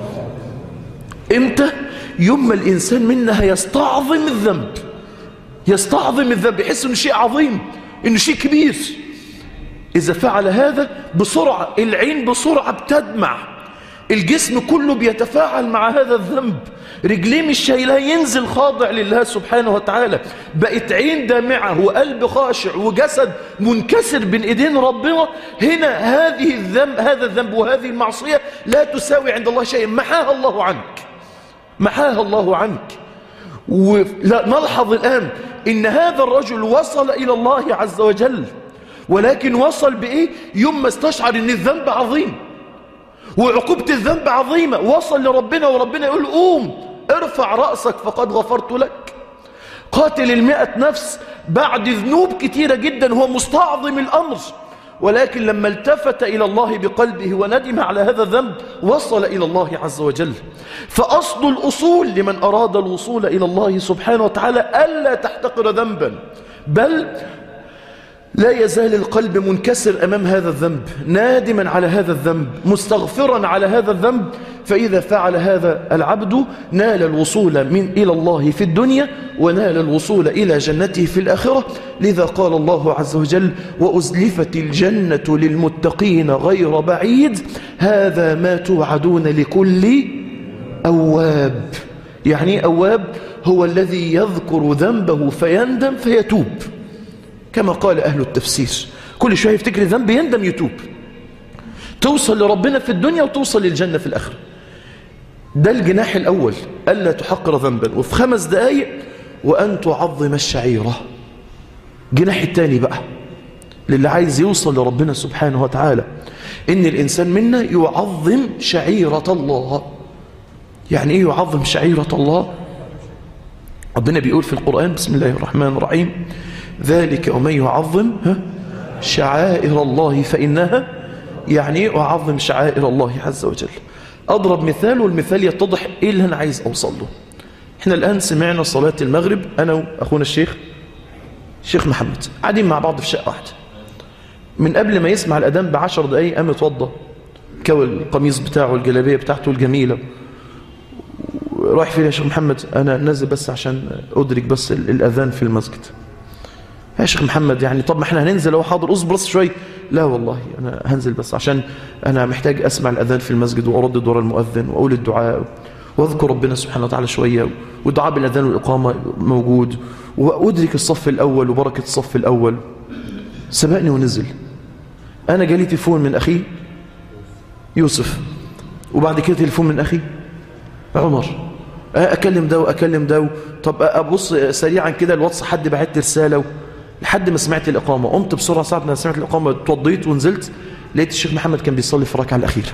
امتى يوم ما الإنسان منا يستعظم الذنب يستعظم الذنب يحس انه شيء عظيم انه شيء كبير إذا فعل هذا بسرعة العين بسرعة بتدمع الجسم كله بيتفاعل مع هذا الذنب رجليه مش شايلها ينزل خاضع لله سبحانه وتعالى بقت عين دامعة وقلب خاشع وجسد منكسر بين ايدين ربنا هنا هذه الذنب هذا الذنب وهذه المعصية لا تساوي عند الله شيء محاها الله عنك محاها الله عنك ولا نلحظ الآن إن هذا الرجل وصل إلى الله عز وجل ولكن وصل بإيه يوم ما استشعر إن الذنب عظيم وعقوبة الذنب عظيمة وصل لربنا وربنا يقول قوم ارفع رأسك فقد غفرت لك قاتل المئة نفس بعد ذنوب كتيرة جدا هو مستعظم الأمر ولكن لما التفت إلى الله بقلبه وندم على هذا الذنب وصل إلى الله عز وجل فأصل الأصول لمن أراد الوصول إلى الله سبحانه وتعالى ألا تحتقر ذنبا بل لا يزال القلب منكسر أمام هذا الذنب نادما على هذا الذنب مستغفرا على هذا الذنب فإذا فعل هذا العبد نال الوصول من إلى الله في الدنيا ونال الوصول إلى جنته في الآخرة لذا قال الله عز وجل وأزلفت الجنة للمتقين غير بعيد هذا ما توعدون لكل أواب يعني أواب هو الذي يذكر ذنبه فيندم فيتوب كما قال أهل التفسير كل شوية يفتكر ذنب يندم يتوب توصل لربنا في الدنيا وتوصل للجنة في الآخرة ده الجناح الأول ألا تحقر ذنبا وفي خمس دقايق وأن تعظم الشعيرة جناح التاني بقى للي عايز يوصل لربنا سبحانه وتعالى إن الإنسان منا يعظم شعيرة الله يعني إيه يعظم شعيرة الله ربنا بيقول في القرآن بسم الله الرحمن الرحيم ذلك ومن يعظم شعائر الله فإنها يعني أعظم شعائر الله عز وجل أضرب مثال والمثال يتضح إيه اللي أنا عايز أوصل له إحنا الآن سمعنا صلاة المغرب أنا وأخونا الشيخ الشيخ محمد قاعدين مع بعض في شقة واحدة من قبل ما يسمع الأذان بعشر دقايق قام اتوضى كوى القميص بتاعه الجلابية بتاعته الجميلة رايح فين يا شيخ محمد أنا نازل بس عشان أدرك بس الأذان في المسجد يا شيخ محمد يعني طب ما احنا هننزل اهو حاضر اصبر بس شوي لا والله انا هنزل بس عشان انا محتاج اسمع الاذان في المسجد واردد ورا المؤذن واقول الدعاء واذكر ربنا سبحانه وتعالى شويه والدعاء بالاذان والاقامه موجود وادرك الصف الاول وبركه الصف الاول سبقني ونزل انا جالي تليفون من اخي يوسف وبعد كده تليفون من اخي عمر اكلم ده واكلم ده طب ابص سريعا كده الواتس حد بعت لي رساله لحد ما سمعت الإقامة قمت بسرعة ساعة ما سمعت الإقامة اتوضيت ونزلت لقيت الشيخ محمد كان بيصلي في الركعة الأخيرة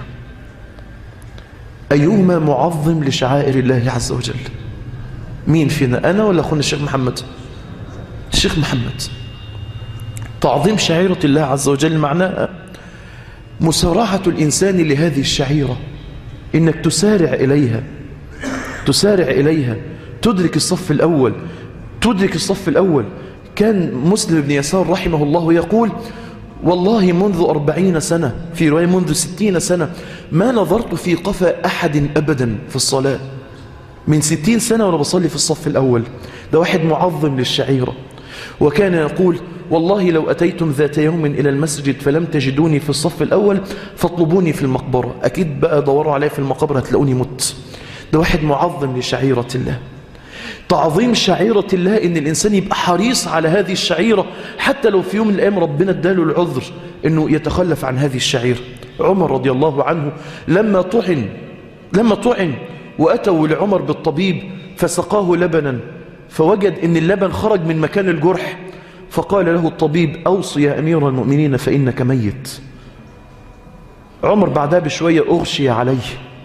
أيهما معظم لشعائر الله عز وجل مين فينا أنا ولا أخونا الشيخ محمد الشيخ محمد تعظيم شعيرة الله عز وجل معناها مسارعة الإنسان لهذه الشعيرة إنك تسارع إليها تسارع إليها تدرك الصف الأول تدرك الصف الأول كان مسلم بن يسار رحمه الله يقول والله منذ أربعين سنة في رواية منذ ستين سنة ما نظرت في قفا أحد أبدا في الصلاة من ستين سنة وأنا بصلي في الصف الأول ده واحد معظم للشعيرة وكان يقول والله لو أتيتم ذات يوم إلى المسجد فلم تجدوني في الصف الأول فاطلبوني في المقبرة أكيد بقى دوروا علي في المقبرة هتلاقوني مت ده واحد معظم لشعيرة الله تعظيم شعيرة الله إن الإنسان يبقى حريص على هذه الشعيرة حتى لو في يوم من الأيام ربنا اداله العذر إنه يتخلف عن هذه الشعيرة عمر رضي الله عنه لما طعن لما طعن وأتوا لعمر بالطبيب فسقاه لبنا فوجد إن اللبن خرج من مكان الجرح فقال له الطبيب أوصي يا أمير المؤمنين فإنك ميت عمر بعدها بشوية أغشي عليه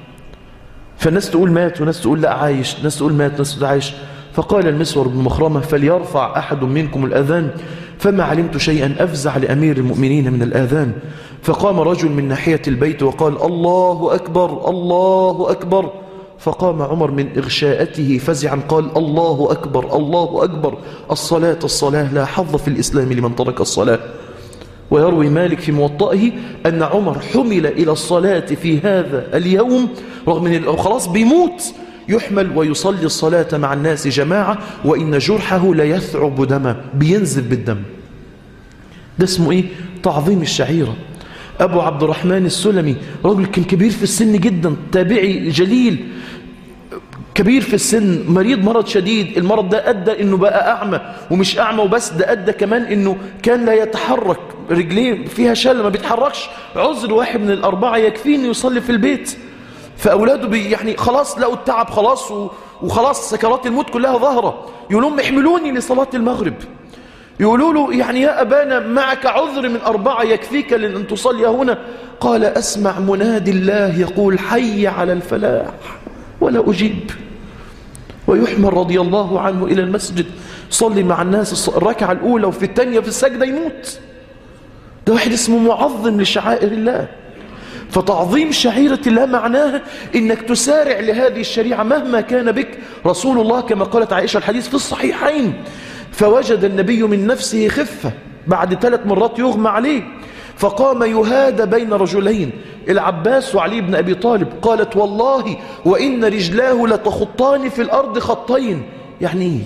فالناس تقول مات وناس تقول لا عايش ناس تقول مات ناس تقول عايش فقال المسور بن مخرمة فليرفع أحد منكم الأذان فما علمت شيئا أفزع لأمير المؤمنين من الآذان فقام رجل من ناحية البيت وقال الله أكبر الله أكبر فقام عمر من إغشاءته فزعا قال الله أكبر الله أكبر الصلاة الصلاة لا حظ في الإسلام لمن ترك الصلاة ويروي مالك في موطئه أن عمر حمل إلى الصلاة في هذا اليوم رغم أنه خلاص بيموت يحمل ويصلي الصلاة مع الناس جماعة وإن جرحه ليثعب دما بينزل بالدم ده اسمه إيه؟ تعظيم الشعيرة أبو عبد الرحمن السلمي رجل كان كبير في السن جدا تابعي جليل كبير في السن مريض مرض شديد المرض ده أدى أنه بقى أعمى ومش أعمى وبس ده أدى كمان أنه كان لا يتحرك رجليه فيها شل ما بيتحركش عذر واحد من الأربعة يكفيه أنه يصلي في البيت فأولاده بي يعني خلاص لقوا التعب خلاص وخلاص سكرات الموت كلها ظاهرة يقولون احملوني لصلاة المغرب يقولوا له يعني يا أبانا معك عذر من أربعة يكفيك لأن تصلي هنا قال أسمع منادي الله يقول حي على الفلاح ولا أجيب ويحمل رضي الله عنه إلى المسجد صلي مع الناس الركعة الأولى وفي الثانية في السجدة يموت ده واحد اسمه معظم لشعائر الله فتعظيم شعيرة الله معناها إنك تسارع لهذه الشريعة مهما كان بك رسول الله كما قالت عائشة الحديث في الصحيحين فوجد النبي من نفسه خفة بعد ثلاث مرات يغمى عليه فقام يهادى بين رجلين العباس وعلي بن أبي طالب قالت والله وإن رجلاه لتخطان في الأرض خطين يعني إيه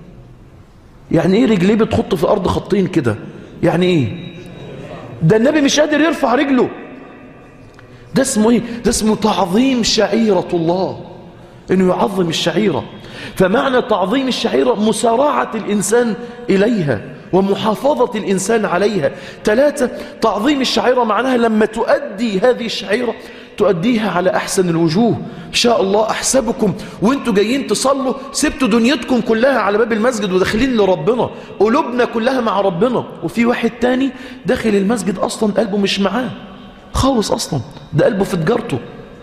يعني إيه رجليه بتخط في الأرض خطين كده يعني إيه ده النبي مش قادر يرفع رجله ده اسمه إيه ده اسمه تعظيم شعيرة الله إنه يعظم الشعيرة فمعنى تعظيم الشعيرة مسارعة الإنسان إليها ومحافظة الإنسان عليها ثلاثة تعظيم الشعيرة معناها لما تؤدي هذه الشعيرة تؤديها على أحسن الوجوه إن شاء الله أحسبكم وانتوا جايين تصلوا سبتوا دنيتكم كلها على باب المسجد وداخلين لربنا قلوبنا كلها مع ربنا وفي واحد تاني داخل المسجد أصلا قلبه مش معاه خالص أصلا ده قلبه في تجارته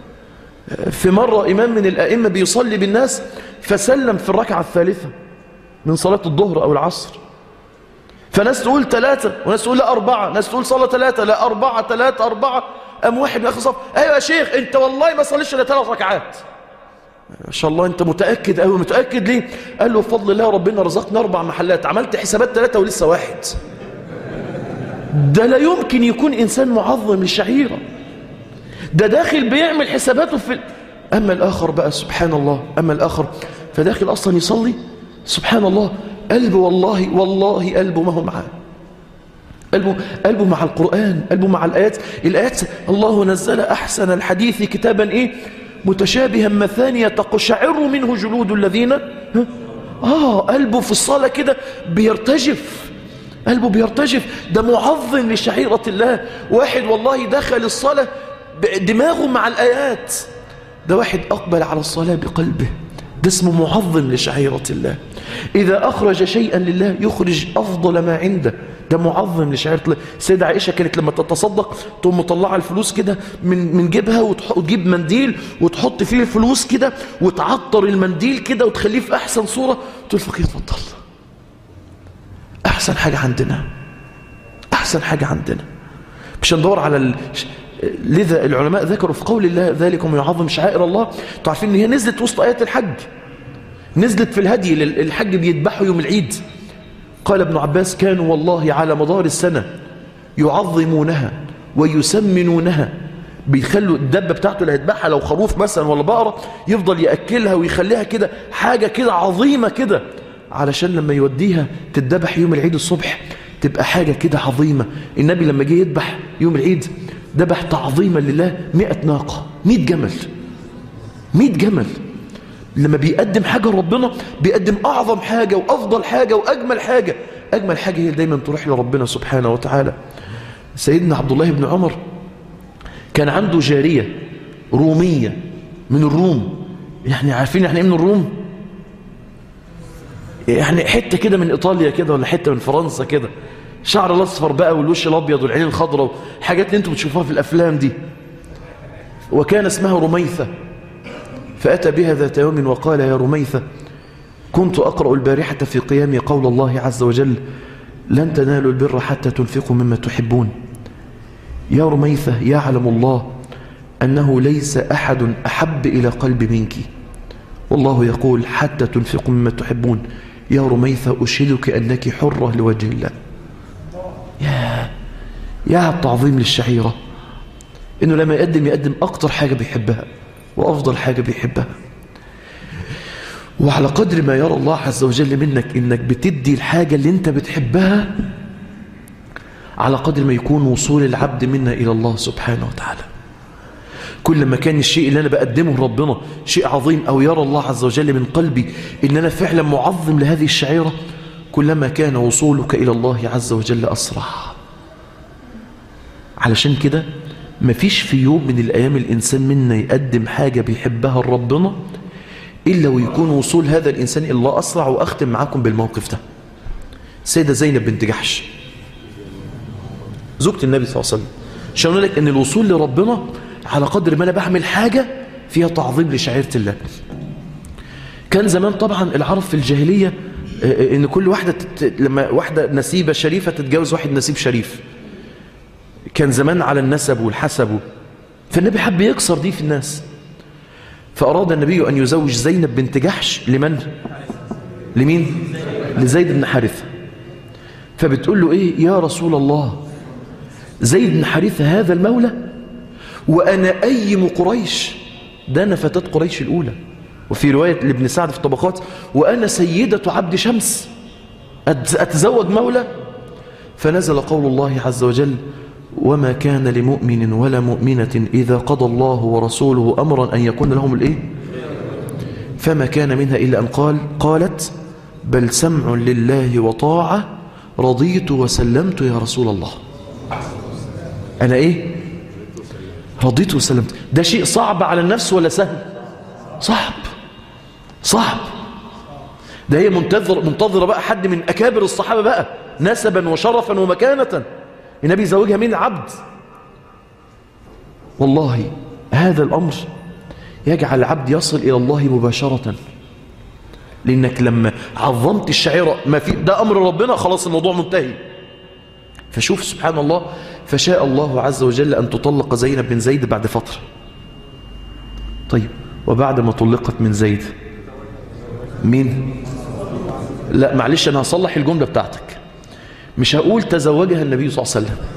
في مرة إمام من الأئمة بيصلي بالناس فسلم في الركعة الثالثة من صلاة الظهر أو العصر فناس تقول ثلاثة وناس تقول لا أربعة ناس تقول صلاة ثلاثة لا أربعة ثلاثة أربعة أم واحد من آخر صف أيوة يا شيخ أنت والله ما صليش إلا ثلاث ركعات ما شاء الله أنت متأكد أيوة متأكد ليه قال له بفضل الله ربنا رزقنا أربع محلات عملت حسابات ثلاثة ولسه واحد ده لا يمكن يكون إنسان معظم للشعيرة ده داخل بيعمل حساباته في أما الآخر بقى سبحان الله أما الآخر فداخل أصلا يصلي سبحان الله قلبه والله والله قلبه ما هو معاه قلبه, قلبه مع القرآن قلبه مع الآيات الآيات الله نزل أحسن الحديث كتابا إيه متشابها مثانية تقشعر منه جلود الذين آه قلبه في الصلاة كده بيرتجف قلبه بيرتجف ده معظم لشعيرة الله واحد والله دخل الصلاة دماغه مع الآيات ده واحد أقبل على الصلاة بقلبه ده اسمه معظم لشعيرة الله إذا أخرج شيئا لله يخرج أفضل ما عنده ده معظم لشعيرة الله سيدة عائشة كانت لما تتصدق تقوم مطلعة الفلوس كده من من جيبها وتجيب منديل وتحط فيه الفلوس كده وتعطر المنديل كده وتخليه في أحسن صورة تقول فقير اتفضل أحسن حاجة عندنا أحسن حاجة عندنا مش ندور على ال... لذا العلماء ذكروا في قول الله ذلكم يعظم شعائر الله تعرفين ان هي نزلت وسط آيات الحج نزلت في الهدي الحج بيذبحوا يوم العيد قال ابن عباس كانوا والله على مدار السنة يعظمونها ويسمنونها بيخلوا الدبة بتاعته اللي هيذبحها لو خروف مثلا ولا بقرة يفضل يأكلها ويخليها كده حاجة كده عظيمة كده علشان لما يوديها تتذبح يوم العيد الصبح تبقى حاجة كده عظيمة النبي لما جه يذبح يوم العيد ذبح تعظيما لله مئة ناقة مئة جمل مئة جمل لما بيقدم حاجة لربنا بيقدم أعظم حاجة وأفضل حاجة وأجمل حاجة أجمل حاجة هي دايما تروح لربنا سبحانه وتعالى سيدنا عبد الله بن عمر كان عنده جارية رومية من الروم يعني عارفين يعني ايه من الروم يعني حتة كده من إيطاليا كده ولا حتة من فرنسا كده شعر الأصفر بقى والوش الأبيض والعين الخضراء حاجات اللي انتم بتشوفوها في الأفلام دي وكان اسمها رميثة فأتى بها ذات يوم وقال يا رميثة كنت أقرأ البارحة في قيام قول الله عز وجل لن تنالوا البر حتى تنفقوا مما تحبون يا رميثة يعلم الله أنه ليس أحد أحب إلى قلب منك والله يقول حتى تنفقوا مما تحبون يا رميثة أشهدك أنك حرة لوجه الله يا يا التعظيم للشعيرة إنه لما يقدم يقدم أكتر حاجة بيحبها وأفضل حاجة بيحبها وعلى قدر ما يرى الله عز وجل منك إنك بتدي الحاجة اللي أنت بتحبها على قدر ما يكون وصول العبد منا إلى الله سبحانه وتعالى كل ما كان الشيء اللي أنا بقدمه لربنا شيء عظيم أو يرى الله عز وجل من قلبي إن أنا فعلا معظم لهذه الشعيرة كلما كان وصولك إلى الله عز وجل أسرع علشان كده مفيش في يوم من الأيام الإنسان منا يقدم حاجة بيحبها لربنا إلا ويكون وصول هذا الإنسان إلى الله أسرع وأختم معاكم بالموقف ده سيدة زينب بنت جحش زوجة النبي صلى الله عليه وسلم عشان لك أن الوصول لربنا على قدر ما أنا بعمل حاجة فيها تعظيم لشعيرة الله كان زمان طبعا العرب في الجاهلية ان كل واحدة تت... لما واحدة نسيبة شريفة تتجوز واحد نسيب شريف كان زمان على النسب والحسب فالنبي حب يكسر دي في الناس فأراد النبي أن يزوج زينب بنت جحش لمن؟ لمين؟ لزيد بن حارثة فبتقول له إيه يا رسول الله زيد بن حارثة هذا المولى وأنا أيم قريش ده أنا فتاة قريش الأولى وفي رواية لابن سعد في الطبقات وأنا سيدة عبد شمس أتزوج مولى فنزل قول الله عز وجل وما كان لمؤمن ولا مؤمنة إذا قضى الله ورسوله أمرا أن يكون لهم الإيه فما كان منها إلا أن قال قالت بل سمع لله وطاعة رضيت وسلمت يا رسول الله أنا إيه رضيت وسلمت ده شيء صعب على النفس ولا سهل صعب صعب ده هي منتظر منتظرة بقى حد من أكابر الصحابة بقى نسبا وشرفا ومكانة النبي يزوجها من عبد والله هذا الأمر يجعل العبد يصل إلى الله مباشرة لأنك لما عظمت الشعيرة ما في ده أمر ربنا خلاص الموضوع منتهي فشوف سبحان الله فشاء الله عز وجل أن تطلق زينب بن زيد بعد فترة طيب وبعد ما طلقت من زيد مين لا معلش أنا هصلح الجملة بتاعتك مش هقول تزوجها النبي صلى الله عليه وسلم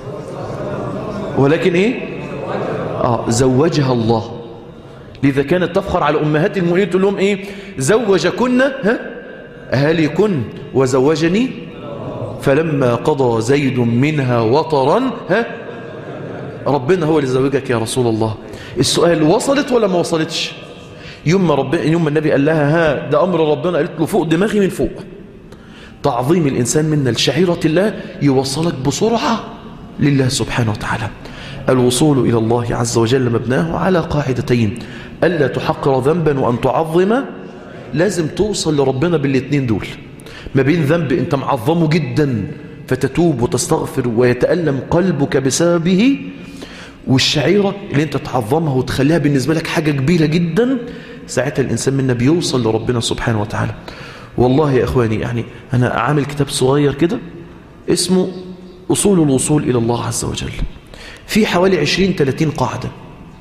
ولكن ايه اه زوجها الله لذا كانت تفخر على امهات المؤمنين تقول لهم ايه زوجكن ها اهاليكن وزوجني فلما قضى زيد منها وطرا ها ربنا هو اللي زوجك يا رسول الله السؤال وصلت ولا ما وصلتش يوم ما ربنا يوم ما النبي قال لها ها ده امر ربنا قالت له فوق دماغي من فوق تعظيم الإنسان منا لشعيرة الله يوصلك بسرعة لله سبحانه وتعالى الوصول إلى الله عز وجل مبناه على قاعدتين ألا تحقر ذنبا وأن تعظم لازم توصل لربنا بالاثنين دول ما بين ذنب أنت معظمه جدا فتتوب وتستغفر ويتألم قلبك بسببه والشعيرة اللي انت تعظمها وتخليها بالنسبة لك حاجة كبيرة جدا ساعتها الإنسان منا بيوصل لربنا سبحانه وتعالى والله يا إخواني يعني أنا عامل كتاب صغير كده اسمه أصول الوصول إلى الله عز وجل في حوالي 20-30 قاعدة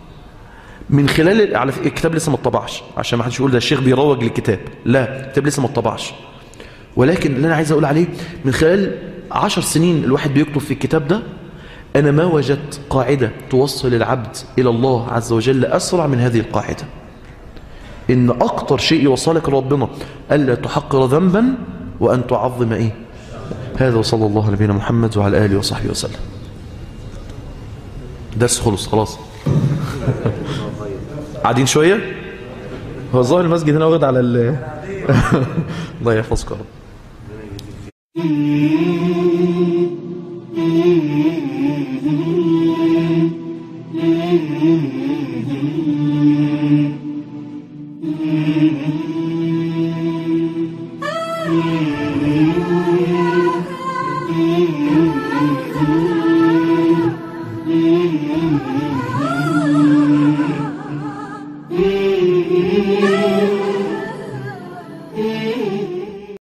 من خلال على الكتاب لسه ما اتطبعش عشان ما حدش يقول ده الشيخ بيروج للكتاب لا الكتاب لسه ما اتطبعش ولكن اللي أنا عايز أقول عليه من خلال عشر سنين الواحد بيكتب في الكتاب ده أنا ما وجدت قاعدة توصل العبد إلى الله عز وجل أسرع من هذه القاعدة إن أكتر شيء يوصلك لربنا ألا تحقر ذنبا وأن تعظم إيه هذا وصلى الله على نبينا محمد وعلى آله وصحبه وسلم درس خلص خلاص قاعدين شوية هو الظاهر المسجد هنا واخد على ال الله يحفظك يا رب Mm-hmm.